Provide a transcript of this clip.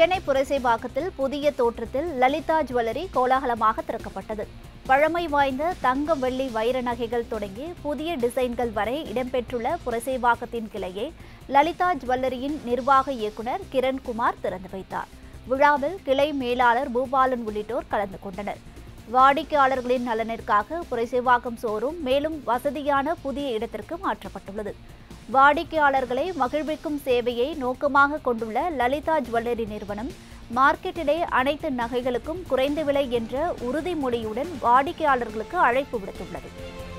சென்னை புரசைவாக்கத்தில் புதிய தோற்றத்தில் லலிதா ஜுவல்லரி கோலாகலமாக திறக்கப்பட்டது பழமை வாய்ந்த தங்கம் வெள்ளி வைர நகைகள் தொடங்கி புதிய டிசைன்கள் வரை இடம்பெற்றுள்ள புரசைவாக்கத்தின் கிளையை லலிதா ஜுவல்லரியின் நிர்வாக இயக்குனர் கிரண்குமார் திறந்து வைத்தார் விழாவில் கிளை மேலாளர் பூபாலன் உள்ளிட்டோர் கலந்து கொண்டனர் வாடிக்கையாளர்களின் நலனிற்காக புரசைவாக்கம் சோறும் மேலும் வசதியான புதிய இடத்திற்கு மாற்றப்பட்டுள்ளது வாடிக்கையாளர்களை மகிழ்விக்கும் சேவையை நோக்கமாக கொண்டுள்ள லலிதா ஜுவல்லரி நிறுவனம் மார்க்கெட்டிலே அனைத்து நகைகளுக்கும் குறைந்த விலை என்ற உறுதிமொழியுடன் வாடிக்கையாளர்களுக்கு அழைப்பு விடுத்துள்ளது